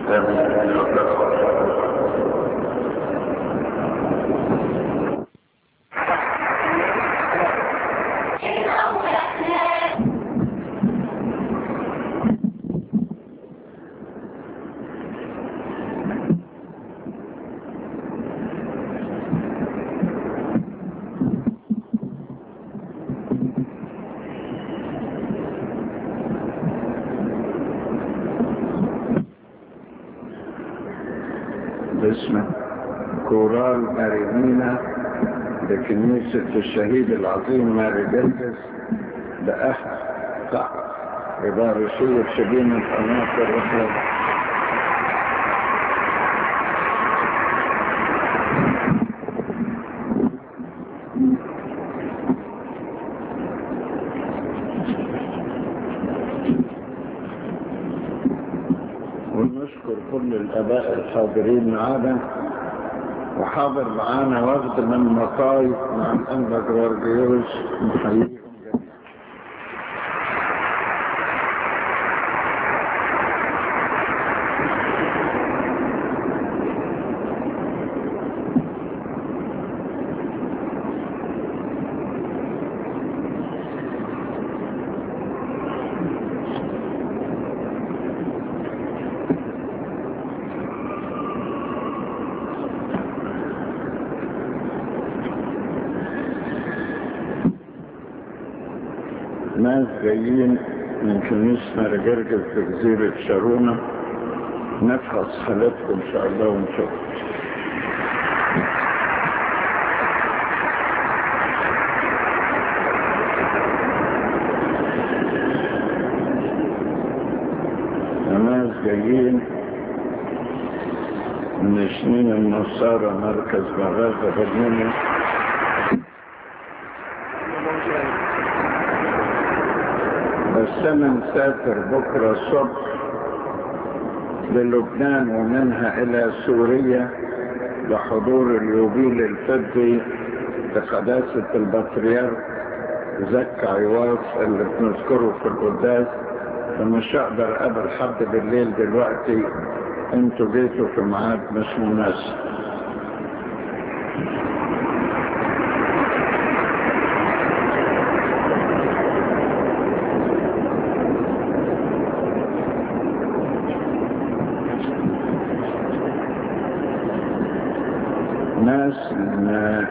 باسم كورال مارينينا لكنيسة الشهيد العظيم ماري جلجس بأهل قاع إدارة شبين القناة الرحلة ونشكر كل الآباء الحاضرين معانا وحاضر معانا وفد من مطاي مع الأنبا جورجيوس نحييهم جميعا ناس جايين من كنيسة مرجرجل في جزيرة شارونة نفحص حالتكم إن شاء الله ونشوف ناس جايين من سنين النصارى مركز مغازة بدنيا بس انا مسافر بكرة الصبح للبنان ومنها الى سوريا لحضور اليوبيل الفضي لقداسة البطريرك زكا عواص اللي بنذكره في القداس فمش هقدر اقابل حد بالليل دلوقتي انتوا جيتوا في ميعاد مش مناسب ناس من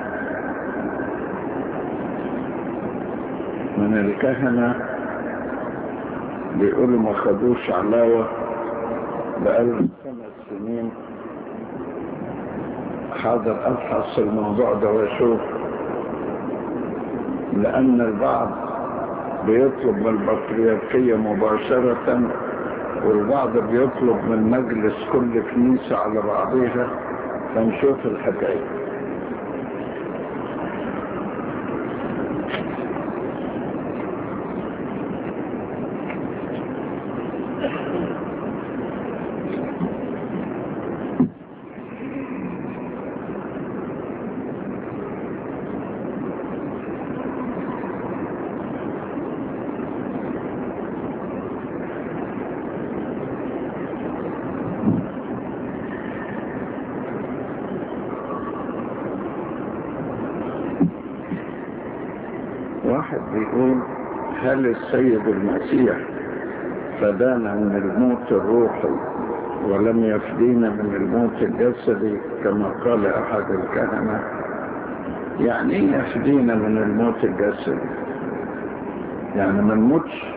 من الكهنة بيقولوا ما خدوش علاوة بقالهم خمس سنين حاضر أبحث الموضوع ده وأشوف لأن البعض بيطلب من البطريركية مباشرة والبعض بيطلب من مجلس كل كنيسة على بعضها فنشوف الحكاية واحد بيقول هل السيد المسيح فدانا من الموت الروحي ولم يفدينا من الموت الجسدي كما قال احد الكهنة يعني ايه يفدينا من الموت الجسدي يعني ما نموتش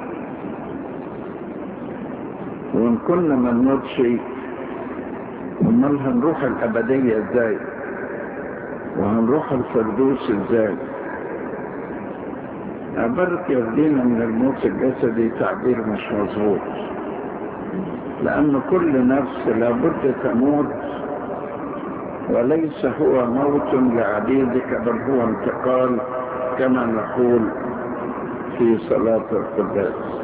وان كنا ما نموتش امال هنروح الابدية ازاي وهنروح الفردوس ازاي عبارة يفدينا من الموت الجسدي تعبير مش مظبوط لأن كل نفس لابد تموت وليس هو موت لعبيدك بل هو انتقال كما نقول في صلاة القداس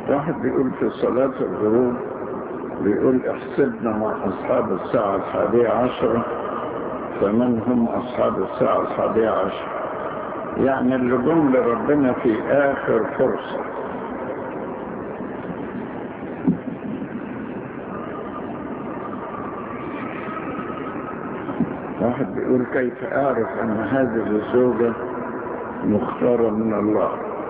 واحد بيقول في صلاة الغروب بيقول احسبنا مع أصحاب الساعة الحادية عشرة فمن هم أصحاب الساعة الحادية عشرة يعني اللي جم لربنا في آخر فرصة واحد بيقول كيف أعرف أن هذه الزوجة مختارة من الله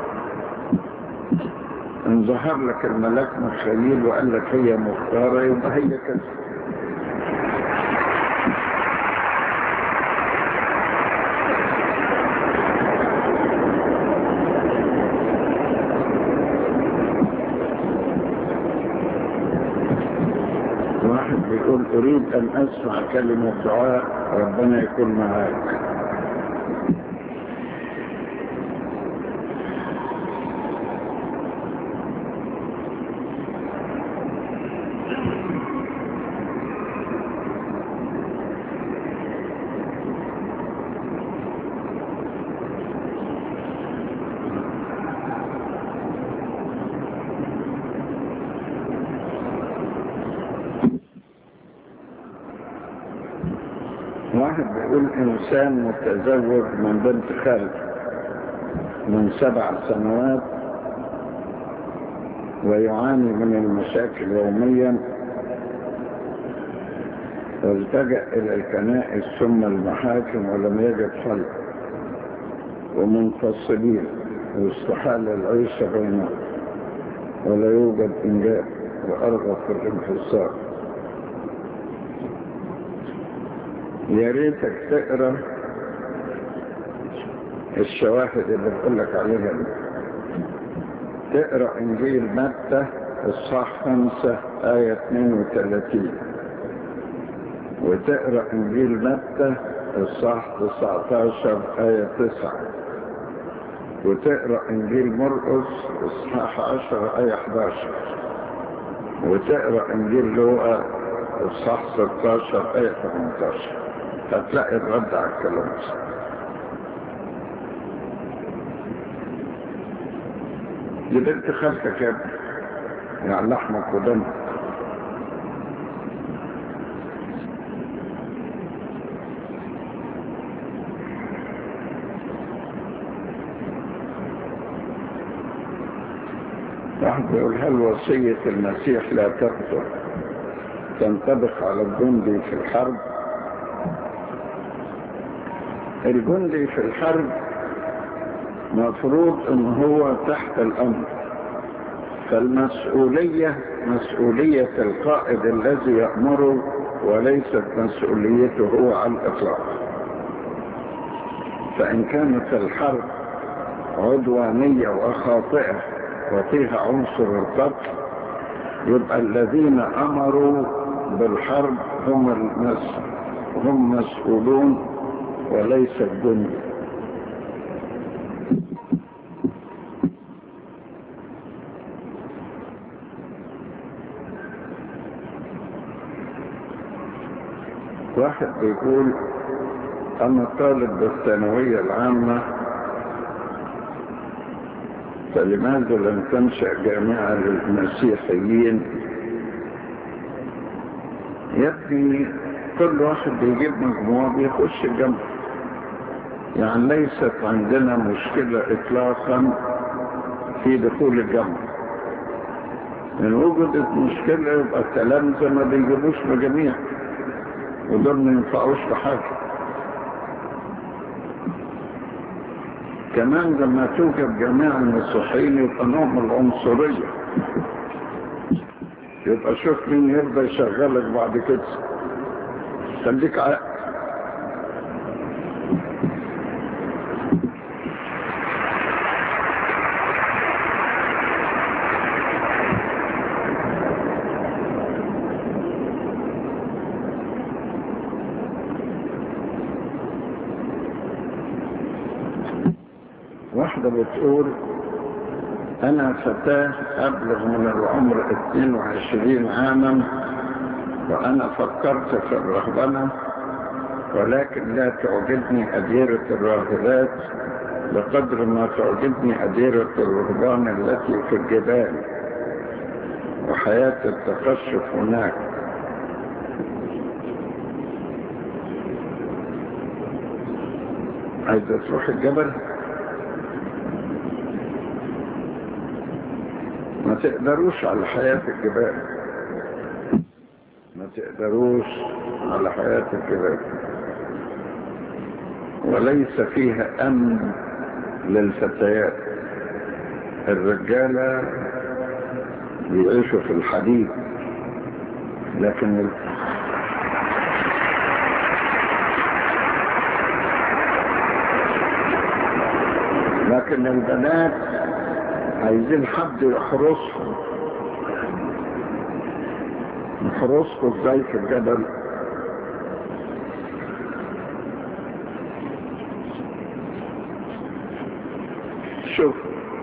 ان ظهر لك الملاك مخيل وقال لك هي مختارة يبقى هي كده واحد بيقول اريد ان اسمع كلمة دعاء ربنا يكون معاك واحد بيقول انسان متزوج من بنت خالته من سبع سنوات ويعاني من المشاكل يوميا والتجأ الى الكنائس ثم المحاكم ولم يجد حل ومنفصلين واستحال العيش بينهم ولا يوجد انجاب وارغب في الانفصال يا ريتك تقرا الشواهد اللي بقول لك عليها دي تقرا انجيل متى اصحاح 5 ايه 32 وتقرا انجيل متى اصحاح 19 ايه 9 وتقرا انجيل مرقس اصحاح 10 ايه 11 وتقرا انجيل لوقا اصحاح 16 ايه 18 هتلاقي الرد على الكلام ده دي بنت خالتك يا ابني يعني لحمك ودمك واحد بيقول هل وصية المسيح لا تقتل تنطبق على الجندي في الحرب الجندي في الحرب مفروض ان هو تحت الامر فالمسؤولية مسؤولية القائد الذي يأمره وليست مسؤوليته هو على الإطلاق فإن كانت الحرب عدوانية وخاطئة وفيها عنصر القتل يبقى الذين أمروا بالحرب هم المس هم مسؤولون وليس الجندي واحد بيقول أنا طالب بالثانوية العامة فلماذا لم تنشأ جامعة للمسيحيين يبني كل واحد بيجيب مجموعة بيخش الجامعة يعني ليست عندنا مشكلة إطلاقا في دخول الجامعة إن وجدت مشكلة يبقى التلامذة ما بيجيبوش مجاميع ودول ما ينفعوش في حاجة كمان لما توجد جماعة المسيحيين يبقى نوع من العنصرية يبقى شوف مين يرضى يشغلك بعد كده خليك عقل واحدة بتقول أنا فتاة أبلغ من العمر 22 عاما وأنا فكرت في الرهبنة ولكن لا تعجبني أديرة الراهبات بقدر ما تعجبني أديرة الرهبان التي في الجبال حياة التقشف هناك عايزة تروح الجبل ما تقدروش على حياة الجبال ما تقدروش على حياة الجبال وليس فيها أمن للفتيات الرجالة بيعيشوا في الحديد لكن ال... لكن البنات عايزين حد يحرسهم يحرسكم ازاي في الجبل شوف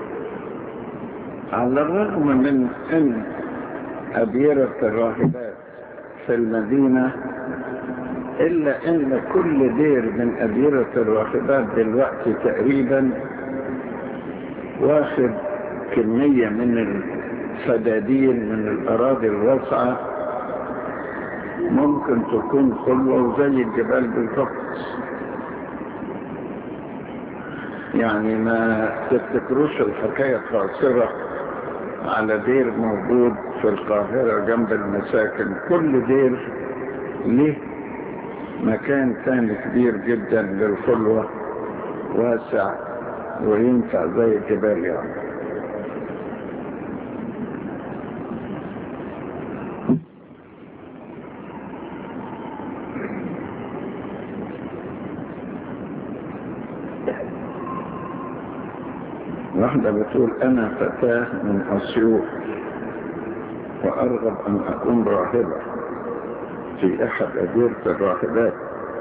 على الرغم من ان أبيرة الراهبات في المدينة إلا أن كل دير من أبيرة الراهبات دلوقتي تقريبا واخد كمية من الفدادين من الأراضي الواسعة ممكن تكون خلوة وزي الجبال بالضبط يعني ما تفتكروش الحكاية قاصرة على دير موجود في القاهرة جنب المساكن كل دير له مكان ثاني كبير جدا للخلوة واسع وينفع زي الجبال يعني واحدة بتقول أنا فتاة من أسيوط وأرغب أن أكون راهبة في أحد أديرة الراهبات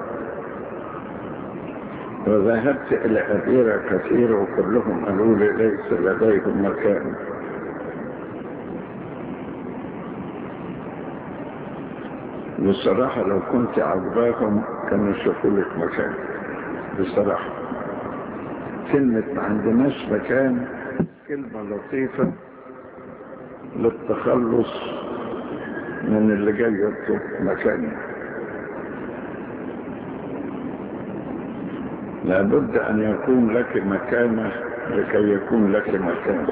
وذهبت إلى أديرة كثيرة وكلهم قالوا لي ليس لديهم مكان بصراحة لو كنت عجباهم كانوا يشوفوا لك مكان بصراحة كلمة ما عندناش مكان كلمة لطيفة للتخلص من اللي جاي يطلب مكاني لابد أن يكون لك مكانة لكي يكون لك مكان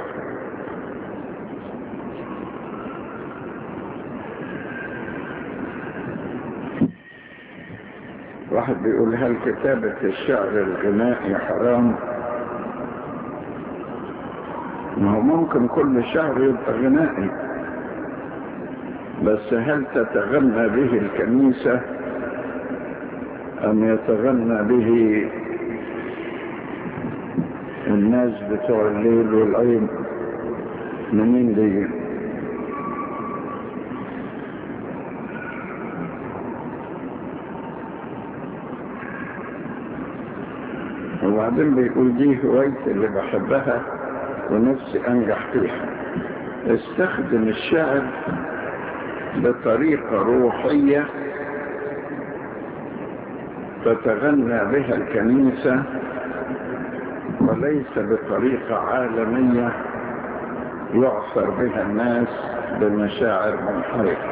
واحد بيقول هل كتابة الشعر الغنائي حرام ما هو ممكن كل شعر يبقى غنائي بس هل تتغنى به الكنيسة أم يتغنى به الناس بتوع الليل والعين منين دي وبعدين بيقول دي هوايتي اللي بحبها ونفسي انجح فيها استخدم الشعر بطريقة روحية تتغنى بها الكنيسة وليس بطريقة عالمية يعصر بها الناس بمشاعر منحرفة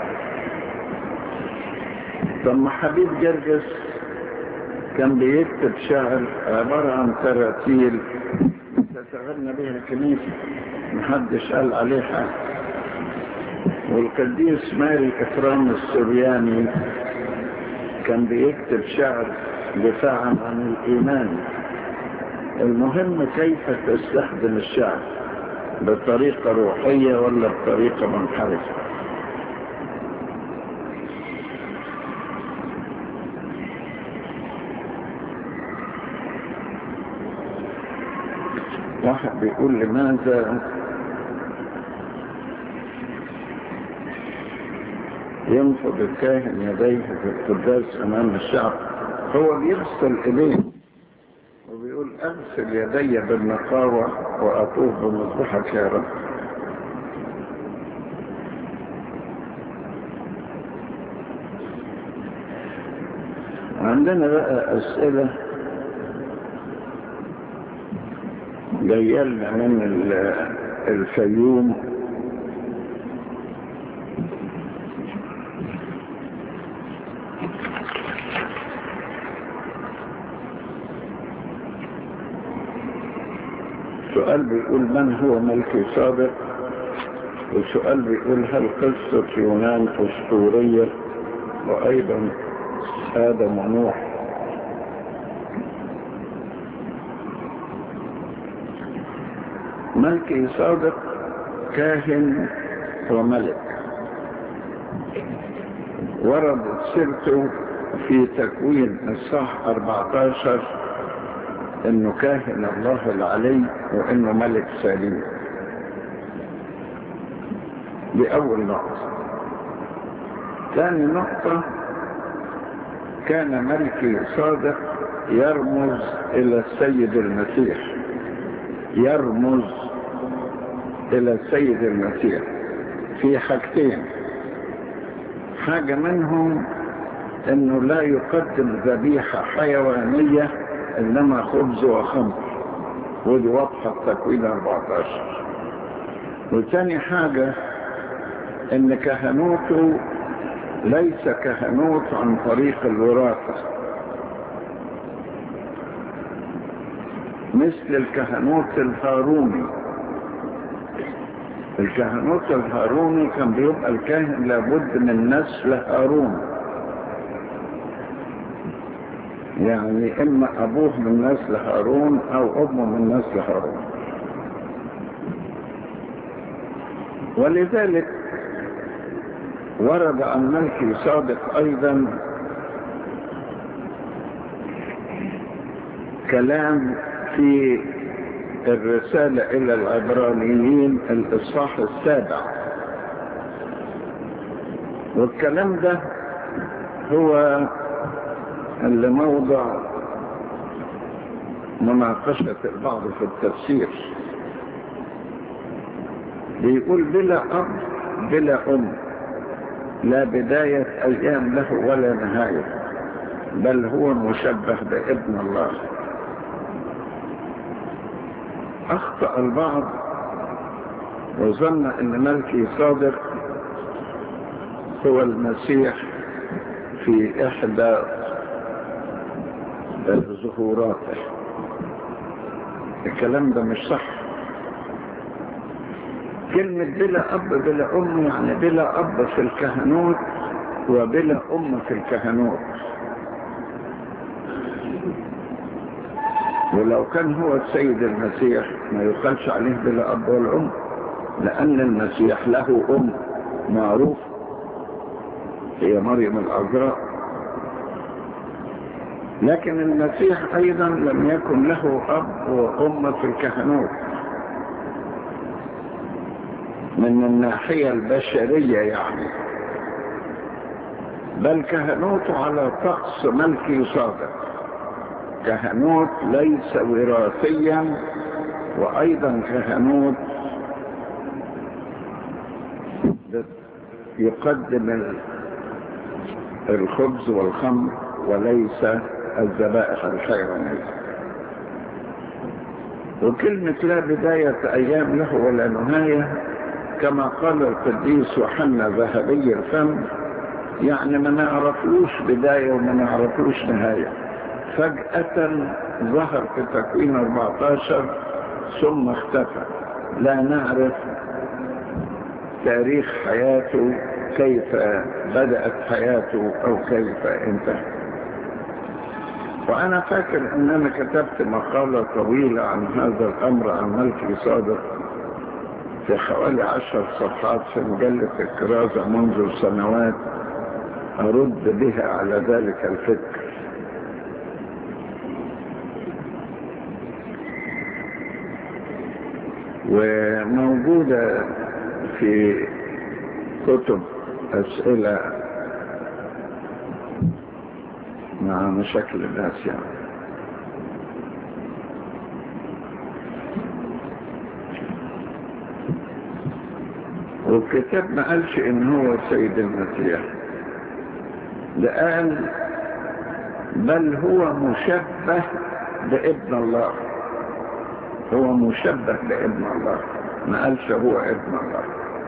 ثم حبيب جرجس كان بيكتب شعر عبارة عن تراتيل تتغنى بها الكنيسة محدش قال عليه حاجة والقديس ماري إكرام السرياني كان بيكتب شعر دفاعا عن الإيمان المهم كيف تستخدم الشعر بطريقة روحية ولا بطريقة منحرفة واحد بيقول لماذا ينفض الكاهن يديه في القداس امام الشعب هو بيغسل ايديه وبيقول اغسل يدي بالنقاوة واطوف بمصبحك يا رب عندنا بقى اسئله جايه لنا من الفيوم سؤال بيقول من هو ملكي صادق وسؤال بيقول هل قصة يونان أسطورية وأيضا آدم ونوح ملكي صادق كاهن وملك وردت سيرته في تكوين الصح 14 انه كاهن الله العلي وانه ملك سليم دي اول نقطة ثاني نقطة كان ملكي صادق يرمز الى السيد المسيح يرمز الى السيد المسيح في حاجتين حاجة منهم انه لا يقدم ذبيحة حيوانية انما خبز وخمر ودي واضحة في تكوين 14 وثاني حاجة ان كهنوته ليس كهنوت عن طريق الوراثة مثل الكهنوت الهاروني الكهنوت الهاروني كان بيبقى الكاهن لابد من نسل هارون يعني اما ابوه من نسل هارون او امه من نسل هارون ولذلك ورد عن ملكي صادق ايضا كلام في الرسالة الى العبرانيين الاصحاح السابع والكلام ده هو اللي موضع مناقشة البعض في التفسير بيقول بلا أب بلا أم لا بداية أيام له ولا نهاية بل هو مشبه بابن الله أخطأ البعض وظن أن ملكي صادق هو المسيح في إحدى ظهوراته الكلام ده مش صح كلمة بلا أب بلا أم يعني بلا أب في الكهنوت وبلا أم في الكهنوت ولو كان هو السيد المسيح ما يقالش عليه بلا أب ولا أم لأن المسيح له أم معروف هي مريم العذراء لكن المسيح أيضا لم يكن له أب وأم في الكهنوت من الناحية البشرية يعني بل كهنوته على طقس ملكي صادق كهنوت ليس وراثيا وأيضا كهنوت يقدم الخبز والخمر وليس الذبائح الحيوانية وكلمة لا بداية أيام له ولا نهاية كما قال القديس يوحنا ذهبي الفم يعني ما نعرفلوش بداية وما نعرفلوش نهاية فجأة ظهر في تكوين 14 ثم اختفى لا نعرف تاريخ حياته كيف بدأت حياته أو كيف انتهت وأنا فاكر أن أنا كتبت مقالة طويلة عن هذا الأمر عن ملكي صادق في حوالي عشر صفحات في مجلة الكرازة منذ سنوات أرد بها على ذلك الفكر وموجودة في كتب أسئلة مع مشاكل الناس يعني والكتاب ما قالش ان هو السيد المسيح ده قال بل هو مشبه بابن الله هو مشبه بابن الله ما قالش هو ابن الله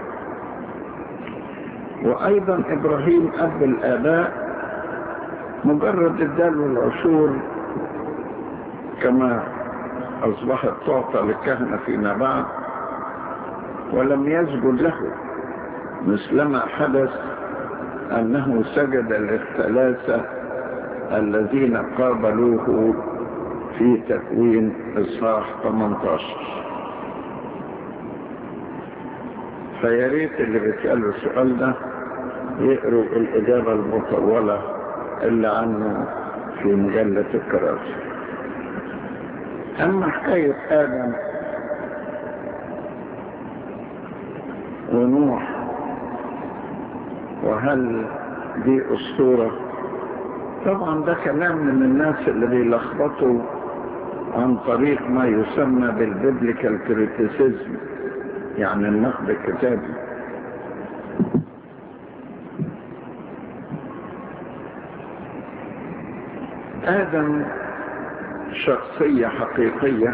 وايضا ابراهيم اب الاباء مجرد اداله العشور كما أصبحت تعطى للكهنة فيما بعد ولم يسجد له مثلما حدث أنه سجد للثلاثة الذين قابلوه في تكوين إصحاح 18 فيا ريت اللي بيسألوا السؤال ده يقروا الإجابة المطولة اللي عنه في مجلة الكراسي أما حكاية آدم ونوح وهل دي أسطورة طبعا ده كلام من الناس اللي بيلخبطوا عن طريق ما يسمى بالبيبليكال كريتيسيزم يعني النقد الكتابي آدم شخصية حقيقية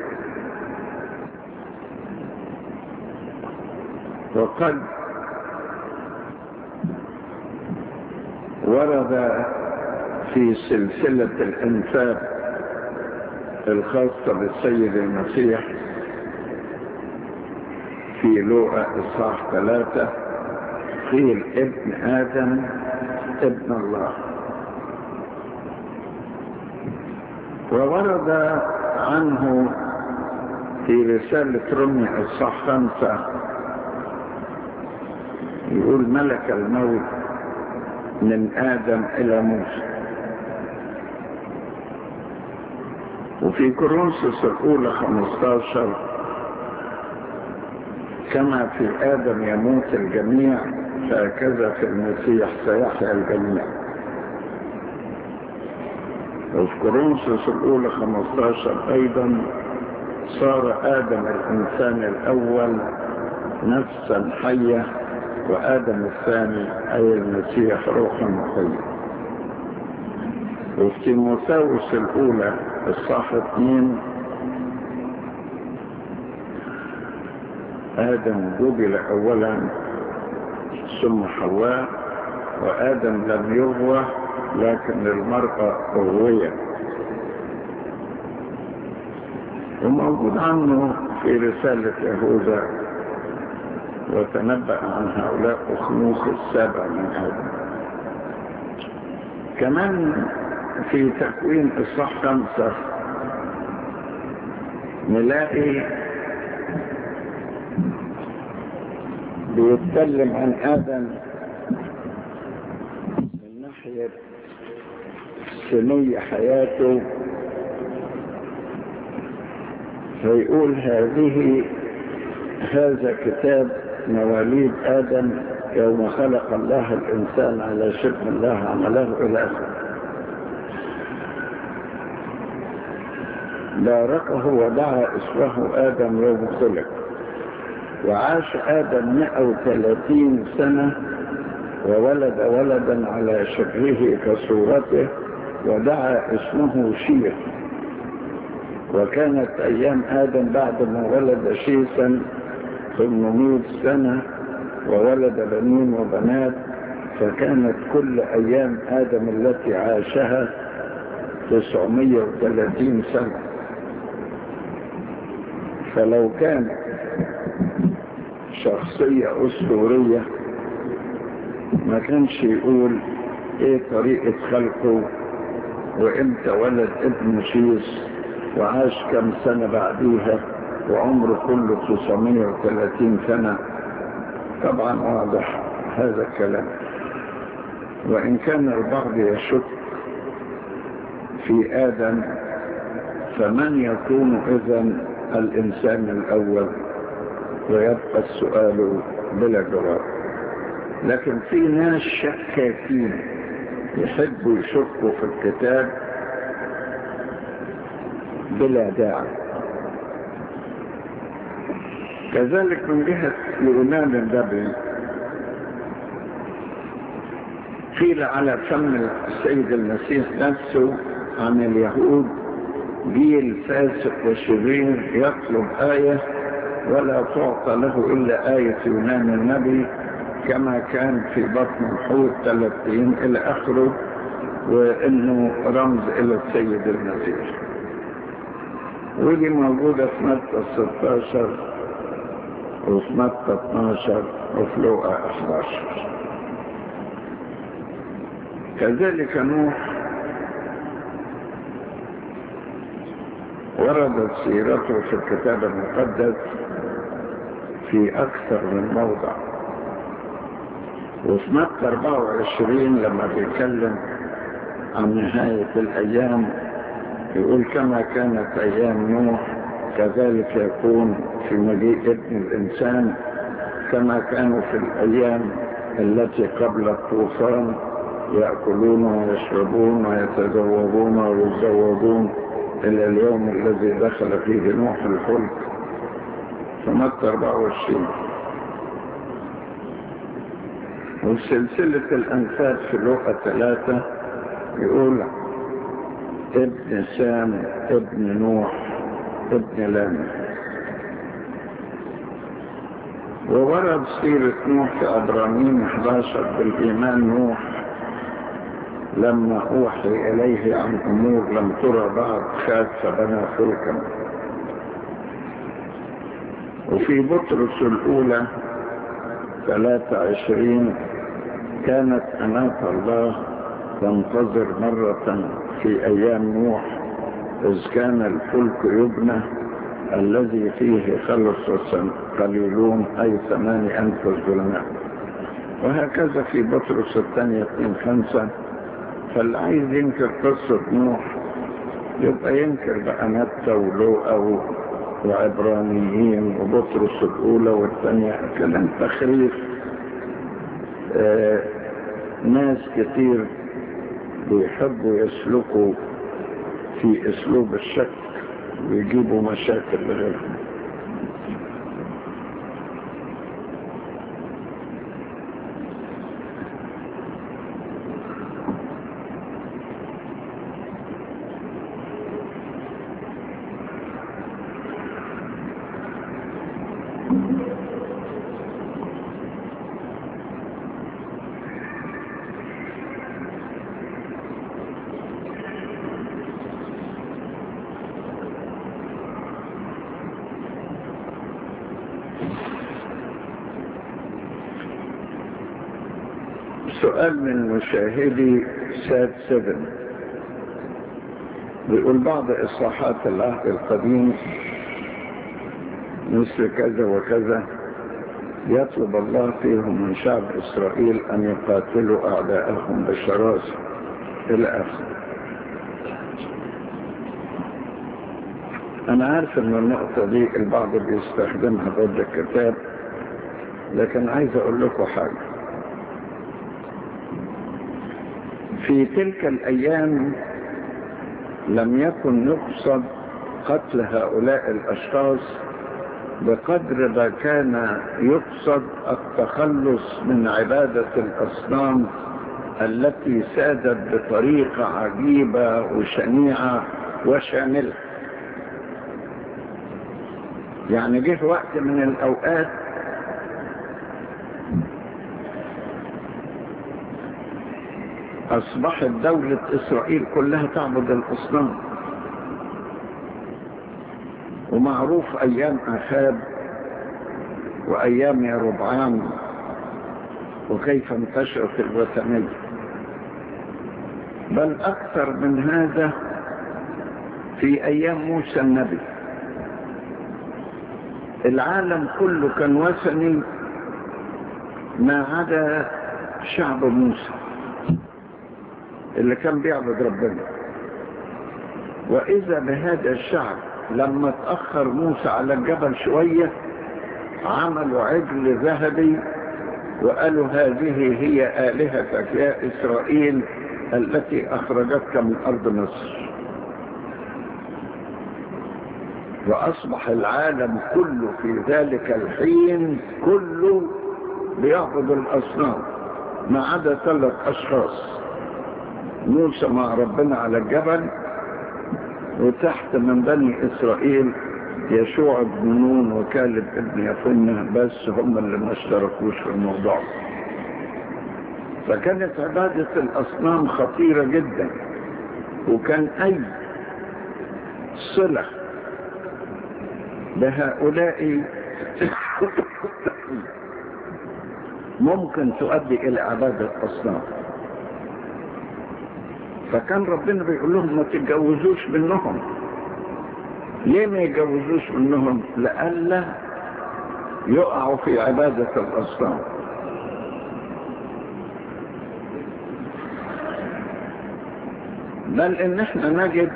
وقد ورد في سلسلة الإنساب الخاصة بالسيد المسيح في لوقا إصحاح ثلاثة قيل ابن آدم ابن الله وورد عنه في رسالة رمي الصح خمسة يقول ملك الموت من آدم إلى موسى وفي كورنثوس الأولى 15 كما في آدم يموت الجميع فهكذا في المسيح سيحيا الجميع وفي كورنثوس الأولى 15 أيضا صار آدم الإنسان الأول نفسا حية وآدم الثاني أي المسيح روحا حية وفي تيموثاوس الأولى الصح اثنين آدم جبل أولا ثم حواء وآدم لم يغوى لكن المرأة أغوية وموجود عنه في رسالة يهوذا وتنبأ عن هؤلاء أخنوخ السابع من آدم كمان في تكوين الصح خمسة نلاقي بيتكلم عن آدم من ناحية سنية حياته فيقول هذه هذا كتاب مواليد آدم يوم خلق الله الإنسان على شبه الله عمله إلى آخره باركه ودعا اسمه آدم يوم خلق وعاش آدم 130 سنة وولد ولدا على شبهه كصورته ودعا اسمه شيخ وكانت أيام آدم بعد ما ولد شيثا 800 سنة وولد بنين وبنات فكانت كل أيام آدم التي عاشها 930 سنة فلو كان شخصية أسطورية ما كانش يقول ايه طريقة خلقه وامتى ولد ابن شيس وعاش كم سنة بعديها وعمره كله 930 سنة طبعا واضح هذا الكلام وإن كان البعض يشك في آدم فمن يكون إذا الإنسان الأول ويبقى السؤال بلا جواب لكن في ناس شكاكين يحبوا يشكوا في الكتاب بلا داعي كذلك من جهة الإمام النبي قيل على فم السيد المسيح نفسه عن اليهود جيل فاسق وشرير يطلب آية ولا تعطى له إلا آية يونان النبي كما كان في بطن الحوت ثلاثين إلى آخره وإنه رمز إلى السيد المسيح ودي موجودة في متى 16 وفي متى 12 وفي لوقا 11 كذلك نوح وردت سيرته في الكتاب المقدس في أكثر من موضع وفي متى 24 لما بيتكلم عن نهاية الأيام يقول كما كانت أيام نوح كذلك يكون في مجيء ابن الإنسان كما كانوا في الأيام التي قبل الطوفان يأكلون ويشربون ويتزوجون ويتزوجون إلى اليوم الذي دخل فيه نوح الفلك في متى 24 وسلسلة الأنفاد في لوقا ثلاثة يقول ابن سام ابن نوح ابن لام وورد سيرة نوح في أبرامين 11 بالإيمان نوح لما أوحي إليه عن أمور لم ترى بعد خاف فبنى فلكا وفي بطرس الأولى 23 كانت أناة الله تنتظر مرة في أيام نوح إذ كان الفلك يبنى الذي فيه خلص قليلون أي ثماني أنف الظلماء وهكذا في بطرس الثانية 2 خمسة فاللي عايز ينكر قصة نوح يبقى ينكر بقى متى ولوقا وعبرانيين وبطرس الأولى والثانية كلام تخريف آه ناس كتير بيحبوا يسلكوا في اسلوب الشك ويجيبوا مشاكل لغيرهم سؤال من مشاهدي سات سبن بيقول بعض إصلاحات العهد القديم مثل كذا وكذا يطلب الله فيهم من شعب إسرائيل أن يقاتلوا أعداءهم بشراسة إلى آخره أنا عارف أن النقطة دي البعض بيستخدمها ضد الكتاب لكن عايز أقول لكم حاجة في تلك الأيام لم يكن يقصد قتل هؤلاء الأشخاص بقدر ما كان يقصد التخلص من عبادة الأصنام التي سادت بطريقة عجيبة وشنيعة وشاملة يعني جه وقت من الأوقات أصبحت دولة إسرائيل كلها تعبد الأصنام ومعروف أيام أخاب وأيام يربعام وكيف انتشرت الوثنية بل أكثر من هذا في أيام موسى النبي العالم كله كان وثني ما عدا شعب موسى اللي كان بيعبد ربنا وإذا بهذا الشعب لما تأخر موسى على الجبل شوية عملوا عجل ذهبي وقالوا هذه هي آلهتك يا إسرائيل التي أخرجتك من أرض مصر وأصبح العالم كله في ذلك الحين كله بيعبد الأصنام ما عدا ثلاث أشخاص موسى مع ربنا على الجبل وتحت من بني إسرائيل يشوع بن نون وكالب ابن يفنة بس هم اللي ما اشتركوش في الموضوع فكانت عبادة الأصنام خطيرة جدا وكان أي صلة بهؤلاء ممكن تؤدي إلى عبادة أصنام فكان ربنا بيقول لهم ما تتجوزوش منهم ليه ما يتجوزوش منهم لألا يقعوا في عبادة الأصنام بل ان احنا نجد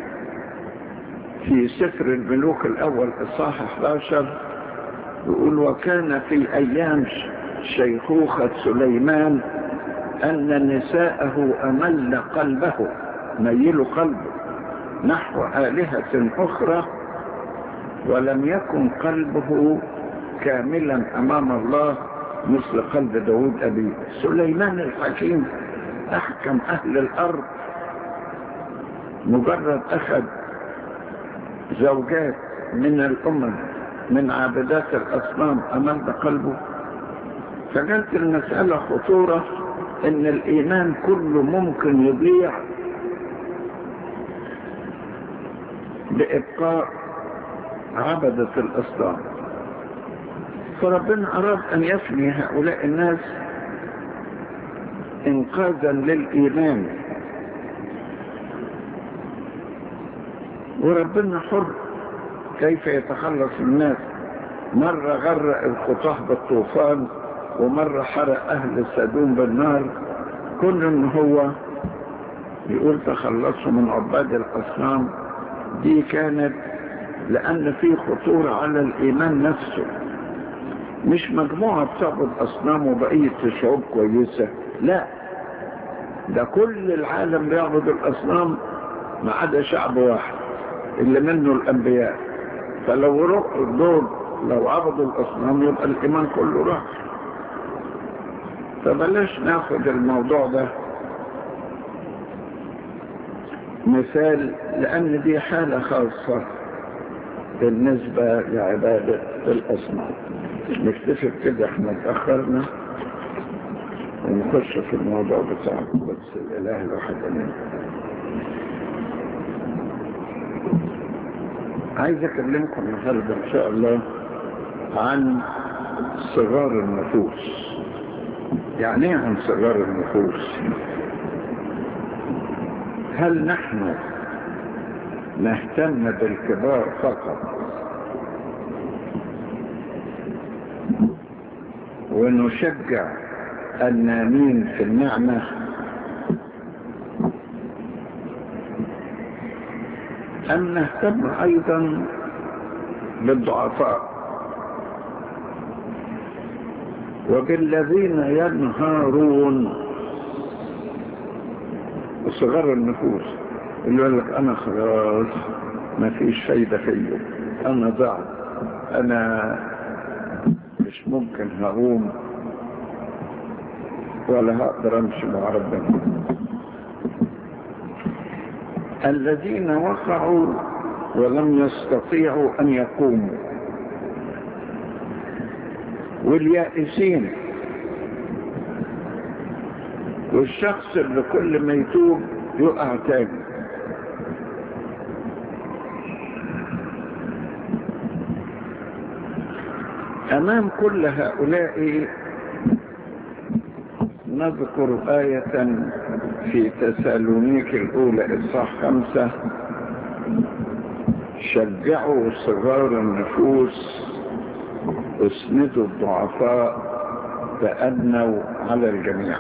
في سفر الملوك الاول اصحاح 11 يقول وكان في ايام شيخوخة سليمان ان نساءه امل قلبه ميل قلبه نحو آلهة اخرى ولم يكن قلبه كاملا امام الله مثل قلب داود ابيه سليمان الحكيم احكم اهل الارض مجرد أخذ زوجات من الأمم من عابدات الأصنام أمام قلبه فكانت المسألة خطورة إن الإيمان كله ممكن يضيع بإبقاء عبدة الأصنام فربنا أراد أن يفني هؤلاء الناس إنقاذا للإيمان وربنا حر كيف يتخلص الناس مرة غرق الخطاه بالطوفان ومرة حرق أهل سدوم بالنار كل إن هو يقول تخلصوا من عباد الأصنام دي كانت لأن في خطورة على الإيمان نفسه مش مجموعة بتعبد أصنام وبقية الشعوب كويسة لا ده كل العالم بيعبد الأصنام ما عدا شعب واحد اللي منه الأنبياء فلو روحوا دول لو عبدوا الأصنام يبقى الإيمان كله راح فبلاش ناخد الموضوع ده مثال لأن دي حالة خاصة بالنسبة لعبادة الأصنام نكتفي كده احنا اتأخرنا ونخش في الموضوع بتاعنا بس الإله الواحد أمين عايز اكلمكم النهارده ان شاء الله عن صغار النفوس يعني ايه عن صغار النفوس هل نحن نهتم بالكبار فقط ونشجع النامين في النعمه أن نهتم أيضا بالضعفاء وبالذين ينهارون صغار النفوس اللي يقول لك أنا خلاص ما فيش فايدة فيا أنا ضعف أنا مش ممكن هقوم ولا هقدر أمشي مع ربنا الذين وقعوا ولم يستطيعوا أن يقوموا واليائسين والشخص اللي كل ما يتوب يقع تاني أمام كل هؤلاء نذكر آية في تسالونيك الأولى إصحاح خمسة شجعوا صغار النفوس اسندوا الضعفاء تأنوا على الجميع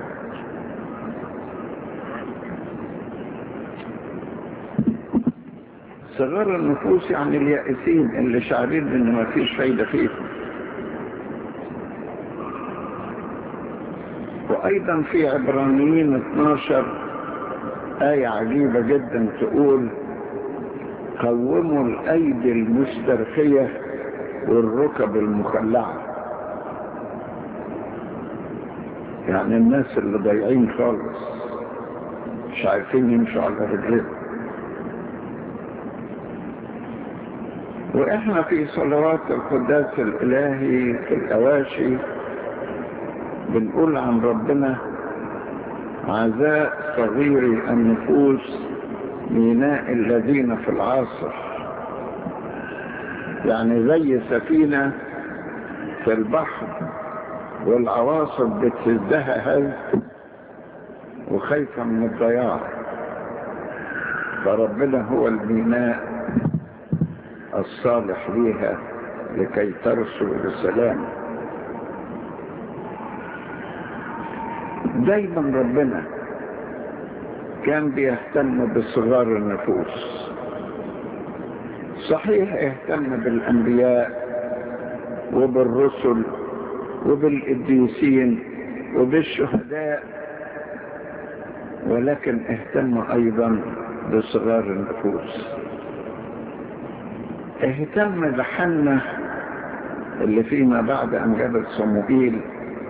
صغار النفوس يعني اليائسين اللي شعرين ان ما فيش فايدة فيهم وايضا في عبرانيين 12 آية عجيبة جدا تقول قوموا الايدي المسترخية والركب المخلعة يعني الناس اللي ضايعين خالص مش عارفين يمشوا على رجليهم واحنا في صلوات القداس الالهي في الاواشي بنقول عن ربنا عزاء صغير النفوس ميناء الذين في العاصر يعني زي سفينة في البحر والعواصف بتهزها هز وخايفة من الضياع فربنا هو الميناء الصالح ليها لكي ترسل بسلام دايما ربنا كان بيهتم بصغار النفوس صحيح اهتم بالانبياء وبالرسل وبالقديسين وبالشهداء ولكن اهتم ايضا بصغار النفوس اهتم بحنة اللي فيما بعد ان جابت صموئيل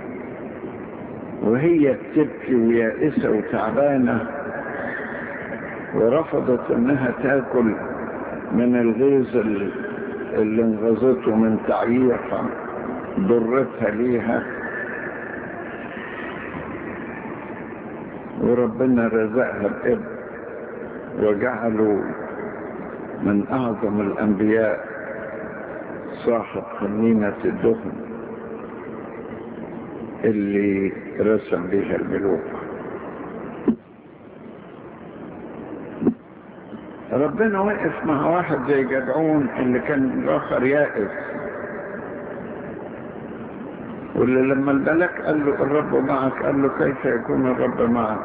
وهي بتبكي ويائسة وتعبانة ورفضت انها تاكل من الغيظ اللي انغزته من تعيير ضرتها ليها وربنا رزقها بابن وجعله من اعظم الانبياء صاحب خمينة الدهن اللي رسم بها الملوك ربنا وقف مع واحد زي جدعون اللي كان اخر يائس واللي لما الملك قال له الرب معك قال له كيف يكون الرب معك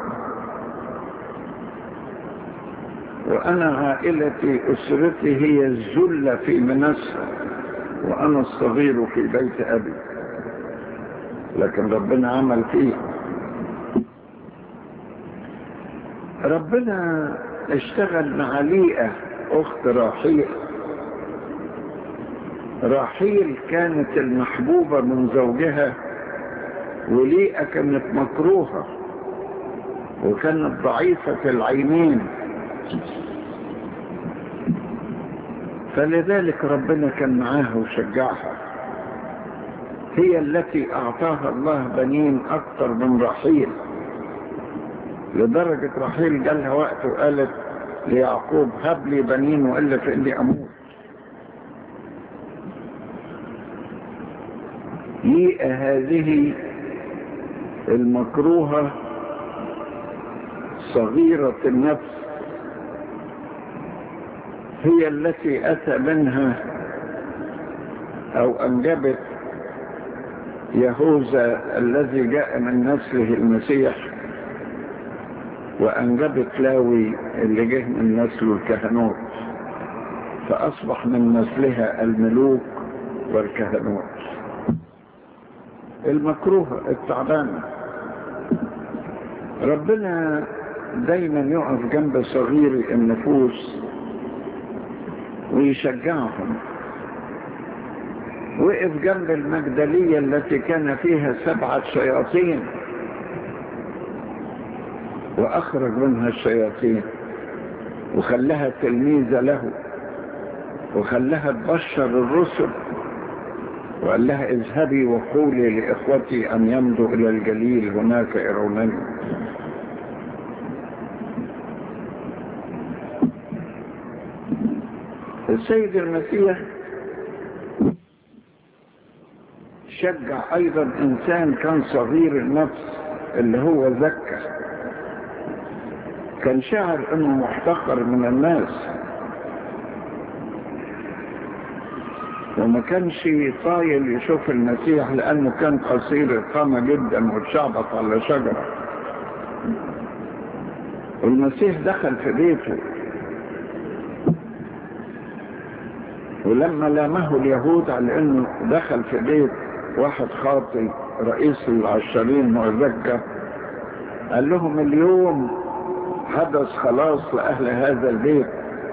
وانا عائلتي اسرتي هي الذله في منسى وانا الصغير في بيت ابي لكن ربنا عمل فيه ربنا اشتغل مع ليئة اخت راحيل راحيل كانت المحبوبة من زوجها وليئة كانت مكروهة وكانت ضعيفة العينين فلذلك ربنا كان معاها وشجعها هي التي اعطاها الله بنين اكثر من رحيل لدرجة رحيل جالها وقت وقالت ليعقوب هب لي بنين وإلا فإني أموت ليئة هذه المكروهة صغيرة النفس هي التي أتى منها أو أنجبت يهوذا الذي جاء من نسله المسيح وأنجبت لاوي اللي جه من نسله الكهنوت فأصبح من نسلها الملوك والكهنوت المكروهة التعبانة ربنا دايما يقف جنب صغير النفوس ويشجعهم وقف جنب المجدلية التي كان فيها سبعة شياطين وأخرج منها الشياطين وخلها تلميذة له وخلها تبشر الرسل وقال لها اذهبي وقولي لإخوتي أن يمضوا إلى الجليل هناك يرونني السيد المسيح شجع أيضا إنسان كان صغير النفس اللي هو زكى كان شاعر انه محتقر من الناس وما كانش طايل يشوف المسيح لانه كان قصير القامة جدا واتشعبط على شجرة والمسيح دخل في بيته ولما لامه اليهود على انه دخل في بيت واحد خاطي رئيس العشرين وزكى قال لهم اليوم حدث خلاص لأهل هذا البيت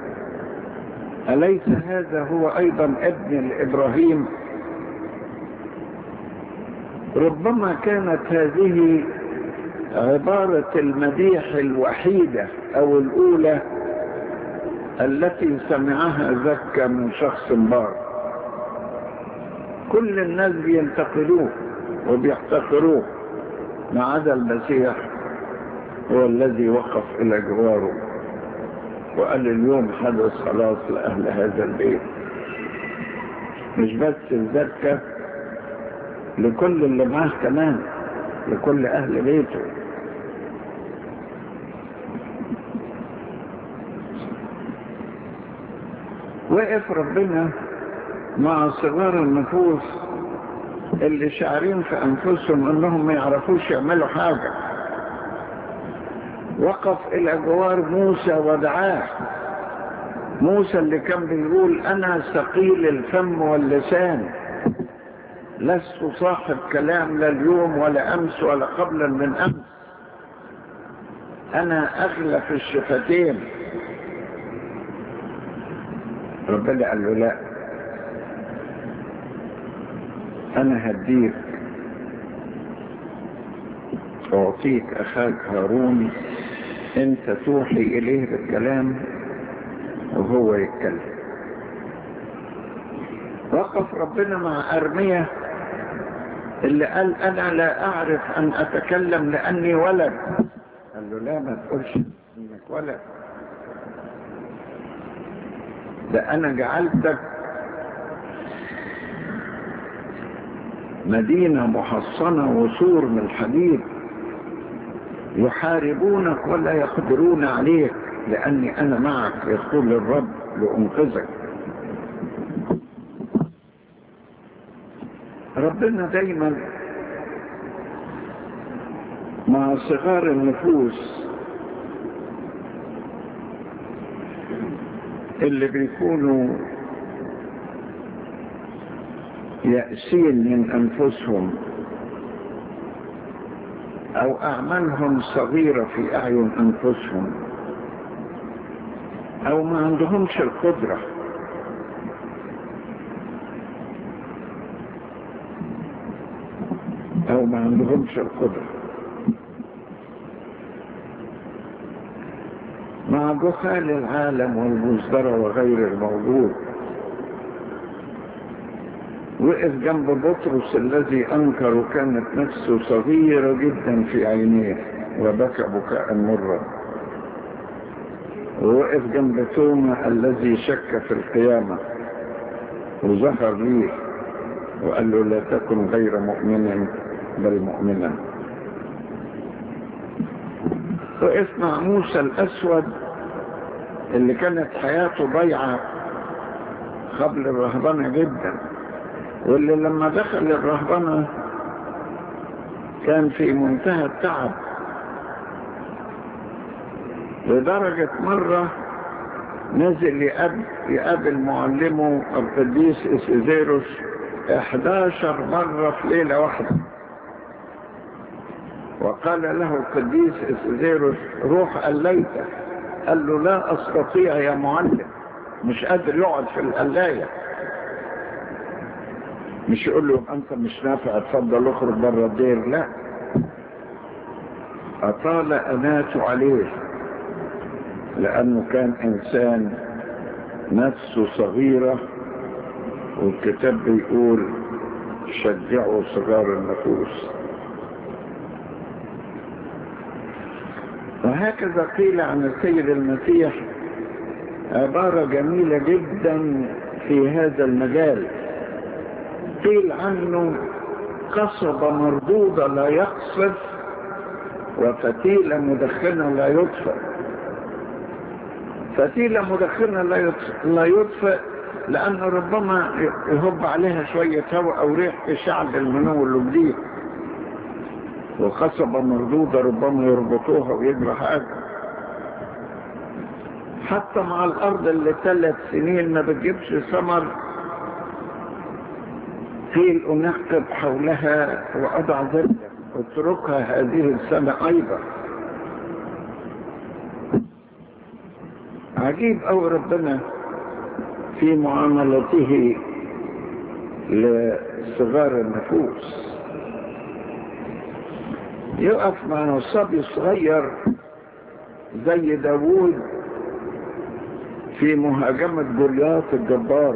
أليس هذا هو أيضا ابن لإبراهيم ربما كانت هذه عبارة المديح الوحيدة أو الأولى التي سمعها زكى من شخص بار كل الناس بينتقلوه وبيحتقروه ما عدا المسيح هو الذي وقف إلى جواره وقال اليوم حدث خلاص لأهل هذا البيت مش بس الزكاة لكل اللي معاه كمان لكل أهل بيته وقف ربنا مع صغار النفوس اللي شاعرين في أنفسهم أنهم ما يعرفوش يعملوا حاجة وقف إلى جوار موسى ودعاه موسى اللي كان بيقول أنا ثقيل الفم واللسان لست صاحب كلام لا اليوم ولا أمس ولا قبلا من أمس أنا أغلى في الشفتين ربنا قال له لا أنا هديك أعطيك أخاك هارون أنت توحي إليه بالكلام وهو يتكلم وقف ربنا مع أرمية اللي قال أنا لا أعرف أن أتكلم لأني ولد قال له لا ما تقولش إنك ولد ده أنا جعلتك مدينة محصنة وسور من الحديد يحاربونك ولا يقدرون عليك لأني أنا معك يقول الرب لأنقذك ربنا دايما مع صغار النفوس اللي بيكونوا يأسين من أنفسهم أو أعمالهم صغيرة في أعين أنفسهم أو ما عندهمش القدرة أو ما عندهمش القدرة مع جهال العالم والمصدرة وغير الموجود وقف جنب بطرس الذي أنكر وكانت نفسه صغيرة جدا في عينيه وبكى بكاء مرا ووقف جنب توما الذي شك في القيامة وظهر ليه وقال له لا تكن غير مؤمن بل مؤمنا وقف مع موسى الأسود اللي كانت حياته ضيعة قبل الرهبنة جدا واللي لما دخل الرهبنة كان في منتهى التعب لدرجة مرة نزل يقابل, يقابل معلمه القديس إسيزيروس 11 مرة في ليلة واحدة وقال له القديس إسيزيروس روح الليلة قال له لا أستطيع يا معلم مش قادر يقعد في القلاية مش يقول له أنت مش نافع اتفضل اخرج بره الدير لا أطال أناته عليه لأنه كان إنسان نفسه صغيرة والكتاب بيقول شجعوا صغار النفوس وهكذا قيل عن السيد المسيح عبارة جميلة جدا في هذا المجال قيل عنه قصبة مردودة لا يقصف وفتيلة مدخنة لا يطفئ فتيلة مدخنة لا يطفئ لأن ربما يهب عليها شوية هواء أو ريح في شعب المنو الجديد وقصبة مردودة ربما يربطوها ويجرى حاجة حتى مع الأرض اللي ثلاث سنين ما بتجيبش ثمر قيل أنقب حولها وأضع ظلة اتركها هذه السنة أيضا عجيب أو ربنا في معاملته لصغار النفوس يقف مع صبي صغير زي داوود في مهاجمة جولياط الجبار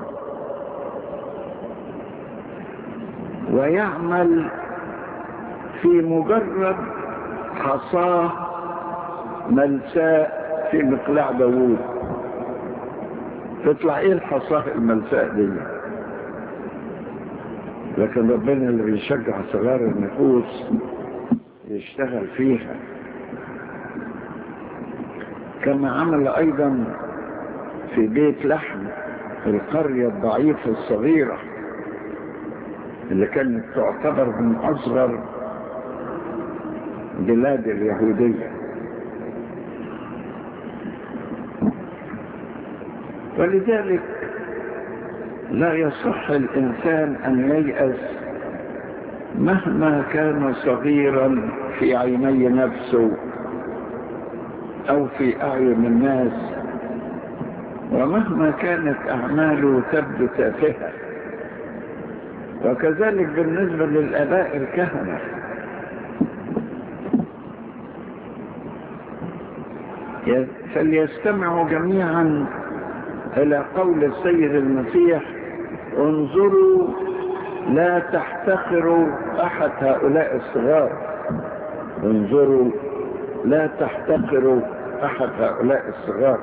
ويعمل في مجرد حصاه ملساء في مقلاع داوود تطلع ايه الحصاه الملساء دي لكن ربنا اللي بيشجع صغار النفوس يشتغل فيها كما عمل أيضا في بيت لحم القرية الضعيفة الصغيرة اللي كانت تعتبر من أصغر بلاد اليهودية ولذلك لا يصح الإنسان أن ييأس مهما كان صغيرا في عيني نفسه أو في أعين الناس ومهما كانت أعماله تبدو تافهة وكذلك بالنسبة للآباء الكهنة فليستمعوا جميعا إلى قول السيد المسيح انظروا لا تحتقروا أحد هؤلاء الصغار انظروا لا تحتقروا أحد هؤلاء الصغار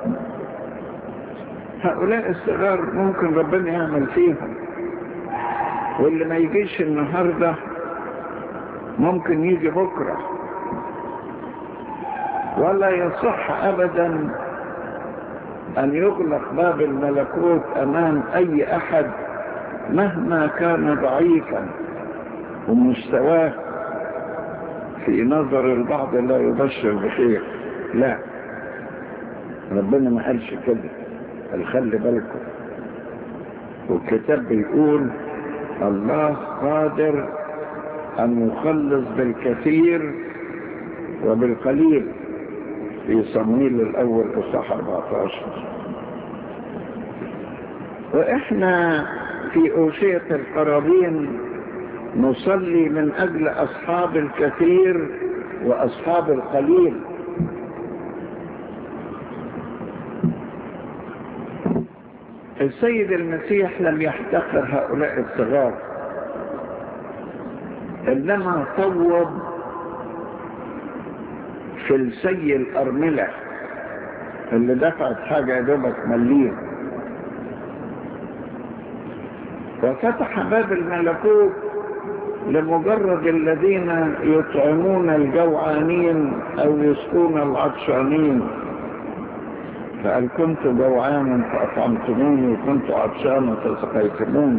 هؤلاء الصغار ممكن ربنا يعمل فيهم واللي ما يجيش النهاردة ممكن يجي بكرة ولا يصح أبدا أن يغلق باب الملكوت أمام أي أحد مهما كان ضعيفا ومستواه في نظر البعض لا يبشر بخير لا ربنا ما قالش كده قال خلي بالكم والكتاب بيقول الله قادر أن يخلص بالكثير وبالقليل في صمويل الأول إصحاح 14 وإحنا في أوشية القرابين نصلي من أجل أصحاب الكثير وأصحاب القليل السيد المسيح لم يحتقر هؤلاء الصغار إنما طوب في السي الأرملة اللي دفعت حاجة دوبك مليون وفتح باب الملكوت لمجرد الذين يطعمون الجوعانين أو يسقون العطشانين فقال كنت جوعانا فأطعمتموني وكنت عطشانا فسقيتموني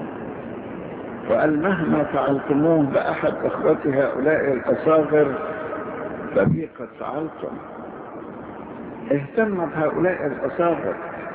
وقال مهما فعلتموه بأحد أخوتي هؤلاء الأصاغر فبي قد فعلتم اهتم بهؤلاء الأصاغر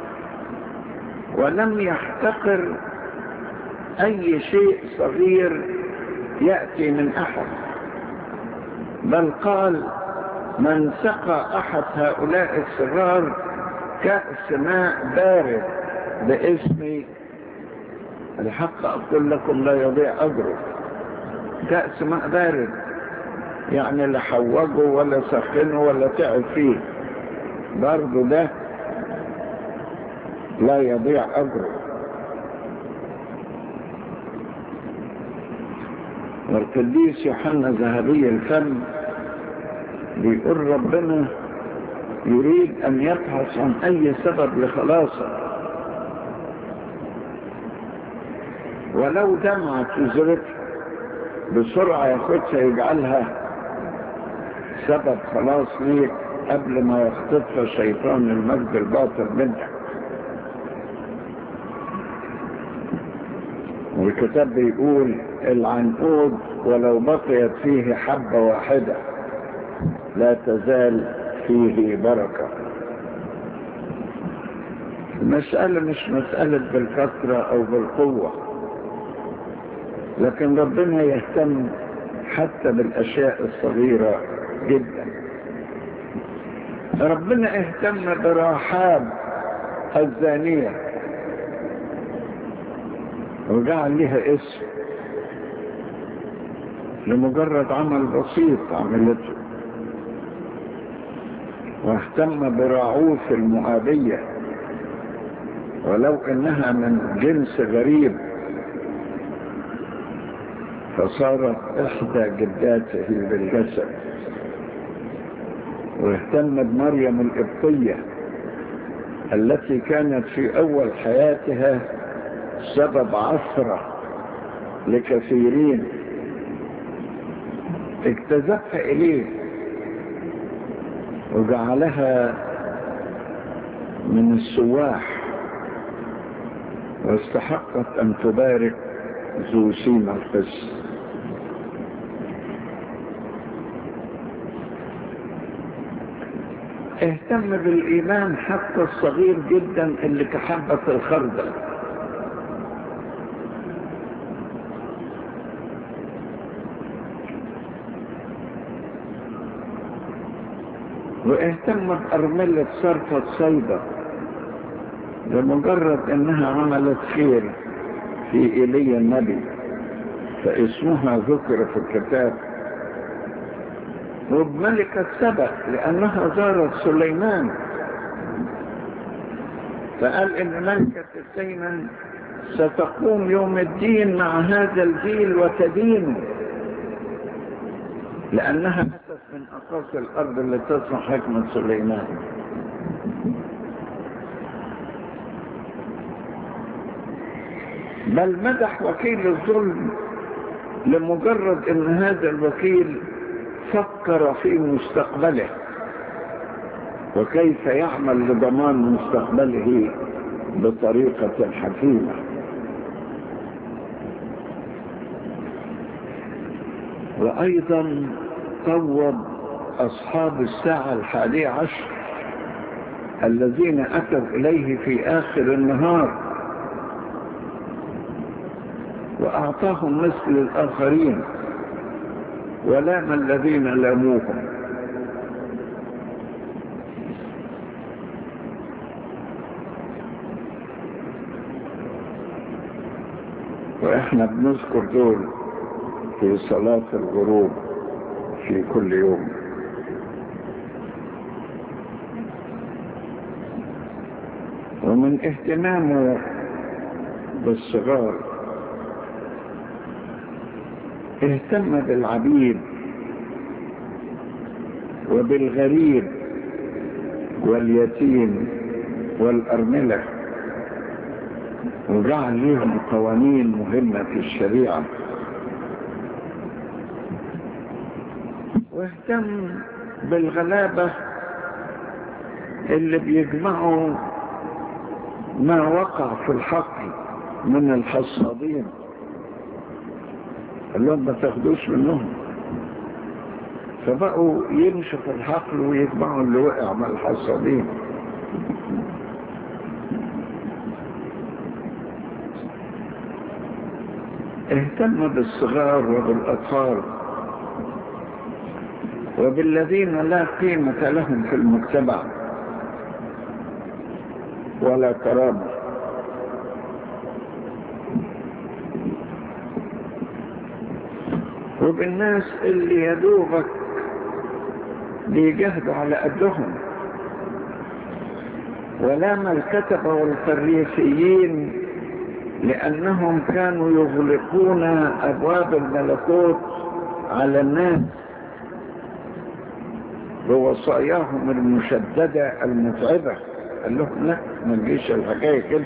ولم يحتقر أي شيء صغير يأتي من أحد بل قال من سقى أحد هؤلاء الصغار كأس ماء بارد باسم الحق أقول لكم لا يضيع أجره كأس ماء بارد يعني لا حوجه ولا سخنه ولا تعب فيه برضه ده لا يضيع أجره والقديس يوحنا ذهبي الفم بيقول ربنا يريد أن يبحث عن أي سبب لخلاصه ولو دمعت تزرق بسرعة ياخدها يجعلها سبب خلاص ليك قبل ما يخطفها شيطان المجد الباطل منك والكتاب بيقول العنقود ولو بقيت فيه حبة واحدة لا تزال فيه بركة المسألة مش مسألة بالكثرة أو بالقوة لكن ربنا يهتم حتى بالأشياء الصغيرة جدا ربنا اهتم برحاب الزانية وجعل لها اسم لمجرد عمل بسيط عملته واهتم براعوث المؤابية ولو انها من جنس غريب فصارت احدى جداته بالجسد واهتم بمريم القبطية التي كانت في اول حياتها سبب عثرة لكثيرين اجتذبها إليه وجعلها من السواح واستحقت أن تبارك ذو سيما القس اهتم بالإيمان حتى الصغير جدا اللي كحبة الخردل واهتم بأرملة صرفة صيدا لمجرد انها عملت خير في ايليا النبي فاسمها ذكر في الكتاب وبملكة سبأ لأنها زارت سليمان فقال إن ملكة السيمن ستقوم يوم الدين مع هذا الجيل وتدين لأنها أتت من أقاصي الأرض التي تصنع حكمة سليمان بل مدح وكيل الظلم لمجرد ان هذا الوكيل فكر في مستقبله وكيف يعمل لضمان مستقبله بطريقة حكيمة وأيضا قوض أصحاب الساعة الحادية عشر الذين أتوا إليه في آخر النهار وأعطاهم مثل الآخرين ولام الذين لاموهم واحنا بنذكر دول في صلاة الغروب في كل يوم ومن اهتمامه بالصغار اهتم بالعبيد وبالغريب واليتيم والأرملة وجعل لهم قوانين مهمة في الشريعة واهتم بالغلابة اللي بيجمعوا ما وقع في الحقل من الحصادين قال لهم ما تاخدوش منهم فبقوا يمشوا في الحقل ويجمعوا اللي وقع مع الحصادين اهتم بالصغار وبالأطفال وبالذين لا قيمة لهم في المجتمع ولا كرامة وبالناس اللي يدوبك بيجهدوا على قدهم ولام الكتبة والفريسيين لأنهم كانوا يغلقون أبواب الملكوت على الناس بوصاياهم المشددة المتعبة قال لهم لا ما تجيش الحكاية كده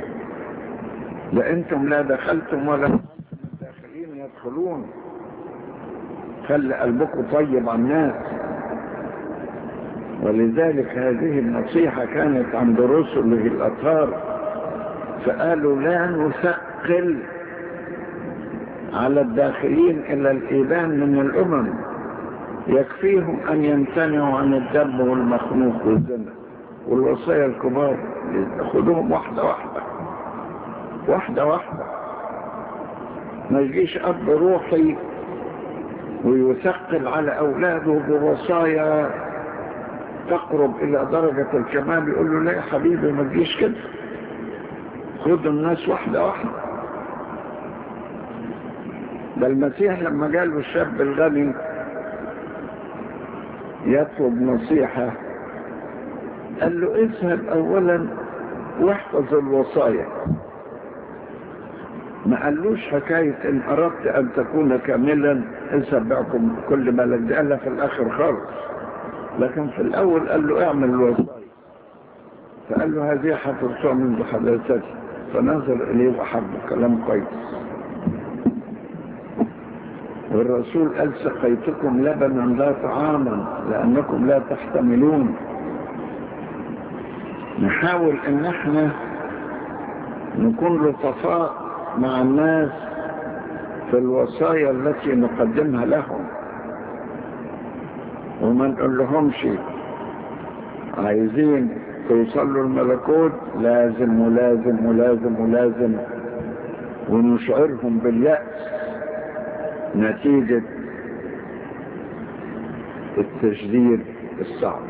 لا انتم لا دخلتم ولا الداخلين يدخلون خلي قلبكم طيب على الناس ولذلك هذه النصيحة كانت عند رسله الأطهار فقالوا لا نثقل على الداخلين إلى الإيمان من الأمم يكفيهم أن يمتنعوا عن الدم والمخنوق والزنا والوصايا الكبار خدوهم واحدة واحدة واحدة واحدة ما يجيش أب روحي ويثقل على أولاده بوصايا تقرب إلى درجة الكمال يقول له لا يا حبيبي ما تجيش كده خد الناس واحدة واحدة ده المسيح لما قال الشاب الغني يطلب نصيحة قال له اذهب اولا واحفظ الوصايا ما قالوش حكاية ان اردت ان تكون كاملا اذهب بكم كل ملك دي قالها في الاخر خالص لكن في الاول قال له اعمل الوصايا فقال له هذه حفظتها منذ حداثتي فنظر اليه وحب كلام كويس والرسول قال سقيتكم لبنا لا طعاما لأنكم لا تحتملون نحاول ان احنا نكون لطفاء مع الناس في الوصايا التي نقدمها لهم وما نقول لهمش عايزين توصلوا الملكوت لازم ولازم ولازم ولازم ونشعرهم باليأس نتيجة التجديد الصعب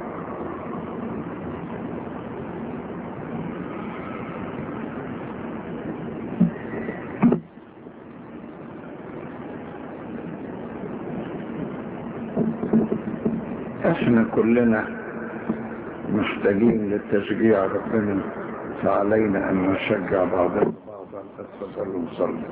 احنا كلنا محتاجين للتشجيع ربنا فعلينا ان نشجع بعضنا بعضا اتفضلوا نصلي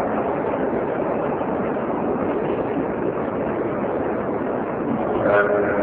Amen.